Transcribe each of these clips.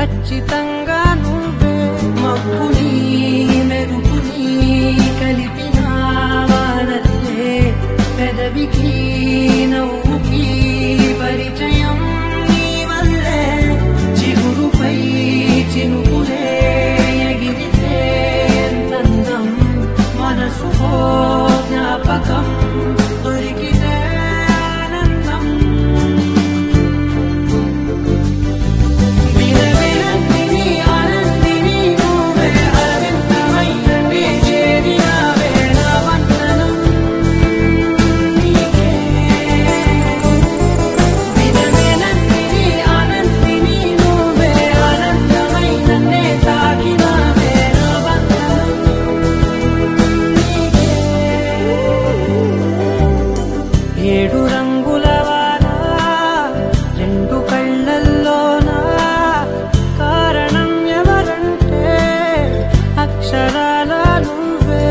ఖచ్చితంగా నువ్వే మబ్బుని మెరుపుని కలిపిన వానల్లే పెదవికి నవ్వుకి పరిచయం నీ వల్లే చిగురుపై చినుకులే ఎగిరితే ఎంతందం మనసుకో జ్ఞాపకం దొరికితే ఆనందం వినవినందిని ఆనందిని నువ్వే అరవిందమైనవి చేరినావే నా వందనం నీకే వినవినందిని ఆనందిని నువ్వే ఆనందమైనన్నే తాకినావే నా వందనం నీకే ఏడు రంగుల వాన రెండు కళ్ళల్లోనా కారణం ఎవరంటే అక్షరాల నువ్వే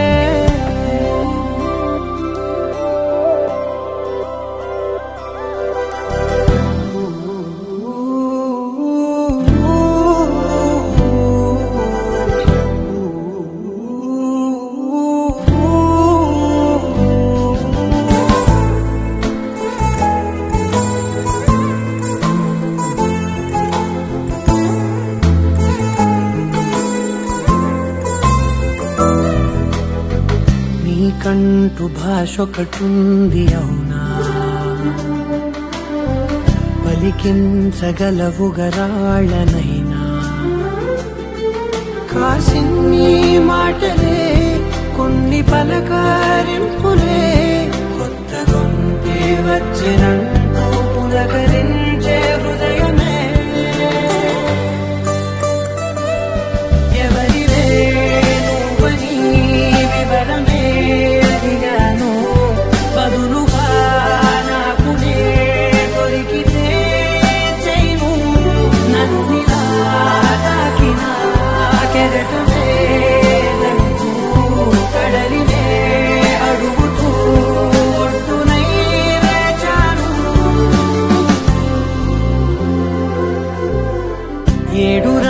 నీకంటూ భాష ఒకటుంది అవునా పలికించగలవు గరాళ్ళనైనా కాసిన్ని మాటలే కొన్ని పలకరింపులే కొత్త గొంతే వచ్చినంటూ పులకరించే హృదయమే ఎవరివే నువ్వని వివరమే అడిగాను బదులుగా నాకునే దొరికితే చేయను నన్నిలా తాకిన కెరటమే నంటూ కడలినే అడుగుతూ ఒడ్డునై వేచాను ఏడు